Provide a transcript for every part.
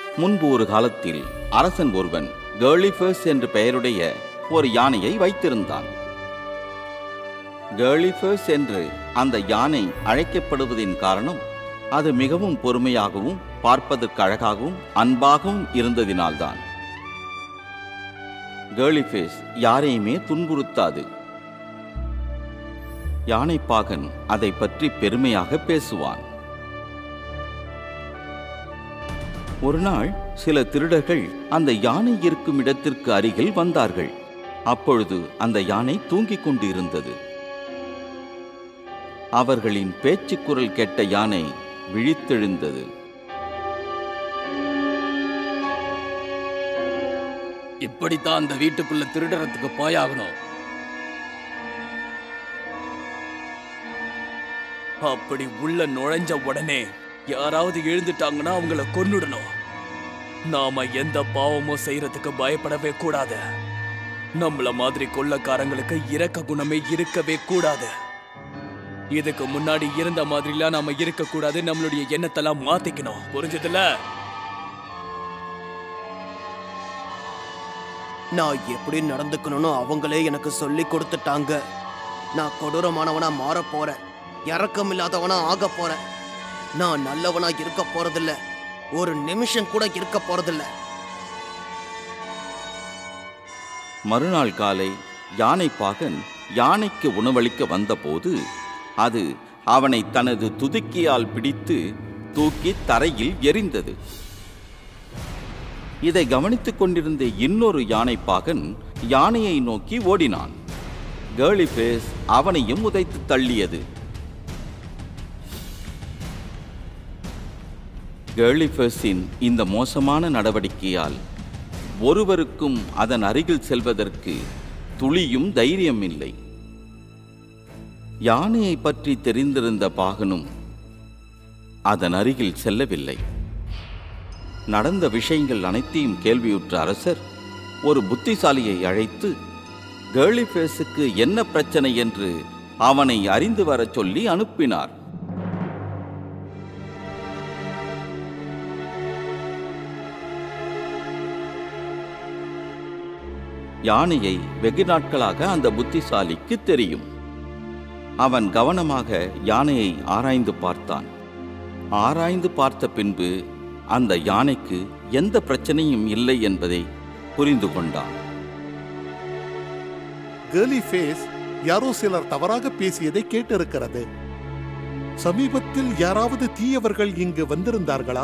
முன்பு ஒரு காலத்தில் அரசன் ஒருவன் கேர்லிஃபர்ஸ் என்ற பெயருடைய ஒரு யானையை வைத்திருந்தான் கேர்லிஃபர்ஸ் என்று அந்த யானை அழைக்கப்படுவதின் காரணம் அது மிகவும் பொறுமையாகவும் பார்ப்பதற்கு அழகாகவும் அன்பாகவும் இருந்ததினால்தான் கேர்லிஃபேஸ் யாரையுமே துன்புறுத்தாது யானைப்பாகன் அதை பற்றி பெருமையாக பேசுவான் ஒரு நாள் சில திருடர்கள் அந்த யானை இருக்கும் இடத்திற்கு அருகில் வந்தார்கள் அப்பொழுது அந்த யானை தூங்கிக் கொண்டு இருந்தது அவர்களின் பேச்சுக் குரல் கேட்ட யானை விழித்தெழுந்தது இப்படித்தான் அந்த வீட்டுக்குள்ள திருடறதுக்கு போயாகணும் அப்படி உள்ள நுழைஞ்ச உடனே யாராவது எழுந்துட்டாங்கன்னா அவங்கள கொன்னுடணும் நாம எந்த பாவமும் செய்யறதுக்கு பயப்படவே கூடாது நம்மள மாதிரி கொள்ளக்காரங்களுக்கு இரக்க குணமே இருக்கவே கூடாது இதுக்கு முன்னாடி இருந்த மாதிரிலாம் நாம இருக்க கூடாது நம்மளுடைய எண்ணத்தெல்லாம் மாத்திக்கணும் புரிஞ்சதுல நான் எப்படி நடந்துக்கணும்னு அவங்களே எனக்கு சொல்லி கொடுத்துட்டாங்க நான் கொடூரமானவனா மாற போறேன் இறக்கம் இல்லாதவனா ஆக போறேன் நான் நல்லவனா இருக்க போறதில்ல ஒரு நிமிஷம் கூட இருக்க போறதில்ல மறுநாள் காலை யானைப்பாகன் யானைக்கு உணவளிக்க வந்தபோது அது அவனை தனது துதுக்கியால் பிடித்து தூக்கி தரையில் எறிந்தது இதை கவனித்துக் கொண்டிருந்த இன்னொரு யானைப்பாகன் யானையை நோக்கி ஓடினான் கேர்லிஃபேஸ் அவனையும் உதைத்து தள்ளியது கேர்லிஃபேஸின் இந்த மோசமான நடவடிக்கையால் ஒருவருக்கும் அதன் அருகில் செல்வதற்கு துளியும் தைரியம் இல்லை யானையை பற்றி தெரிந்திருந்த பாகனும் அதன் அருகில் செல்லவில்லை நடந்த விஷயங்கள் அனைத்தையும் கேள்வியுற்ற அரசர் ஒரு புத்திசாலியை அழைத்து கேர்லிஃபேஸுக்கு என்ன பிரச்சனை என்று அவனை அறிந்து வரச் சொல்லி அனுப்பினார் யானையை வெகு நாட்களாக அந்த புத்திசாலிக்கு தெரியும் அவன் கவனமாக யானையை ஆராய்ந்து பார்த்தான் ஆராய்ந்து பார்த்த பின்பு அந்த யானைக்கு எந்த பிரச்சனையும் இல்லை என்பதை புரிந்து கொண்டான் கேர்லி ஃபேஸ் யாரோ சிலர் தவறாக பேசியதை கேட்டிருக்கிறது சமீபத்தில் யாராவது தீயவர்கள் இங்கு வந்திருந்தார்களா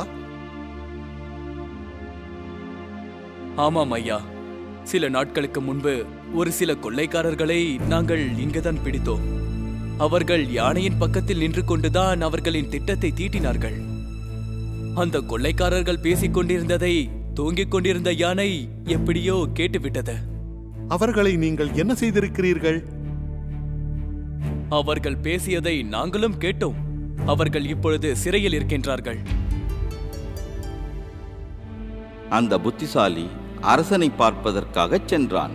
ஆமாம் ஐயா சில நாட்களுக்கு முன்பு ஒரு சில கொள்ளைக்காரர்களை நாங்கள் இங்குதான் பிடித்தோம் அவர்கள் யானையின் பக்கத்தில் நின்று கொண்டுதான் அவர்களின் திட்டத்தை தீட்டினார்கள் அந்த கொள்ளைக்காரர்கள் பேசிக் கொண்டிருந்ததை தூங்கிக் கொண்டிருந்த யானை எப்படியோ கேட்டுவிட்டது அவர்களை நீங்கள் என்ன செய்திருக்கிறீர்கள் அவர்கள் பேசியதை நாங்களும் கேட்டோம் அவர்கள் இப்பொழுது சிறையில் இருக்கின்றார்கள் அந்த புத்திசாலி அரசனை பார்ப்பதற்காகச் சென்றான்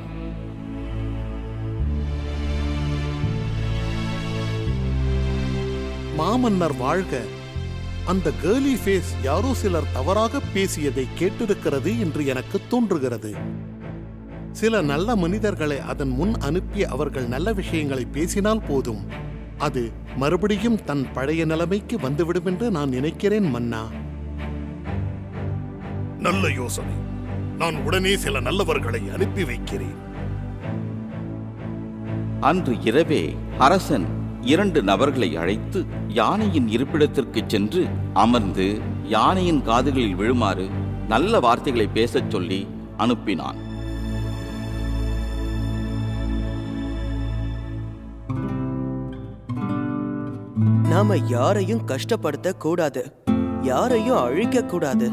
மாமன்னர் வாழ்க அந்த கேர்லி ஃபேஸ் யாரோ சிலர் தவறாக பேசியதை கேட்டிருக்கிறது என்று எனக்கு தோன்றுகிறது சில நல்ல மனிதர்களை அதன் முன் அனுப்பி அவர்கள் நல்ல விஷயங்களை பேசினால் போதும் அது மறுபடியும் தன் பழைய நிலைமைக்கு வந்துவிடும் என்று நான் நினைக்கிறேன் மன்னா நல்ல யோசனை நான் உடனே சில நல்லவர்களை அனுப்பி வைக்கிறேன் அன்று இரவே அரசன் இரண்டு நபர்களை அழைத்து யானையின் இருப்பிடத்திற்கு சென்று அமர்ந்து யானையின் காதுகளில் விழுமாறு நல்ல வார்த்தைகளை பேசச் சொல்லி அனுப்பினான் நாம யாரையும் கஷ்டப்படுத்த கூடாது யாரையும் அழிக்க கூடாது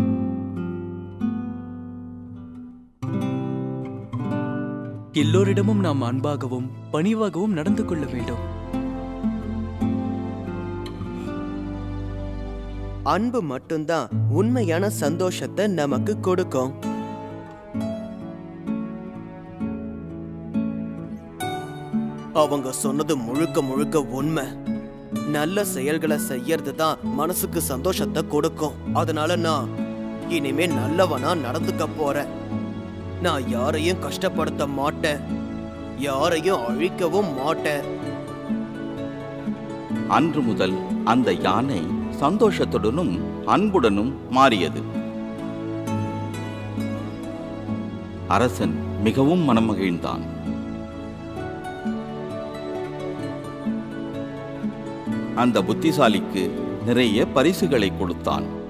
எல்லோரிடமும் நாம் அன்பாகவும் பணிவாகவும் நடந்து கொள்ள வேண்டும் அன்பு மட்டும்தான் உண்மையான சந்தோஷத்தை நமக்கு கொடுக்கும் அவங்க சொன்னது முழுக்க முழுக்க உண்மை நல்ல செயல்களை செய்யறது தான் மனசுக்கு சந்தோஷத்தை கொடுக்கும் அதனால நான் இனிமே நல்லவனா நடந்துக்க போறேன் நான் யாரையும் கஷ்டப்படுத்த மாட்டேன் யாரையும் அழிக்கவும் மாட்டேன் அன்று முதல் அந்த யானை சந்தோஷத்துடனும் அன்புடனும் மாறியது அரசன் மிகவும் மனமகிழ்ந்தான் அந்த புத்திசாலிக்கு நிறைய பரிசுகளை கொடுத்தான்